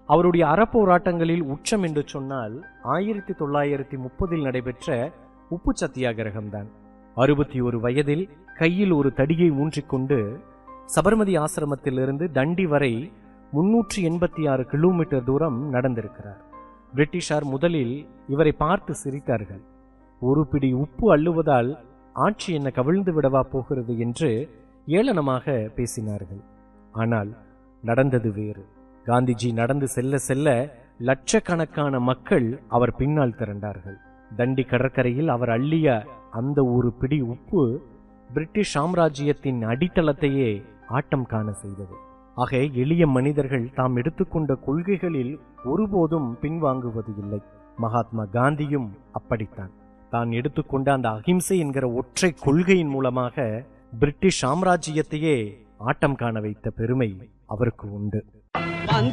அவருடைய அறப்போராட்டங்களில் உச்சம் என்று சொன்னால் ஆயிரத்தி தொள்ளாயிரத்தி முப்பதில் நடைபெற்ற உப்பு சத்தியாகிரகம்தான் அறுபத்தி ஒரு வயதில் கையில் ஒரு தடியை ஊன்றிக்கொண்டு சபர்மதி ஆசிரமத்திலிருந்து தண்டி வரை முன்னூற்றி எண்பத்தி ஆறு கிலோமீட்டர் தூரம் நடந்திருக்கிறார் பிரிட்டிஷார் முதலில் இவரை பார்த்து சிரித்தார்கள் ஒரு பிடி உப்பு அள்ளுவதால் ஆட்சி என்ன கவிழ்ந்து விடவா போகிறது என்று ஏளனமாக பேசினார்கள் ஆனால் நடந்தது வேறு காந்திஜி நடந்து செல்ல செல்ல லட்சக்கணக்கான மக்கள் அவர் பின்னால் திரண்டார்கள் தண்டி கடற்கரையில் அவர் அள்ளிய அந்த ஒரு பிடி உப்பு பிரிட்டிஷ் சாம்ராஜ்யத்தின் அடித்தளத்தையே ஆட்டம் காண செய்தது ஆக எளிய மனிதர்கள் தாம் எடுத்துக்கொண்ட கொள்கைகளில் ஒருபோதும் பின்வாங்குவது இல்லை மகாத்மா காந்தியும் அப்படித்தான் தான் எடுத்துக்கொண்ட அந்த அகிம்சை என்கிற ஒற்றை கொள்கையின் மூலமாக பிரிட்டிஷ் சாம்ராஜ்யத்தையே ஆட்டம் காண வைத்த பெருமை அவருக்கு உண்டு வந்த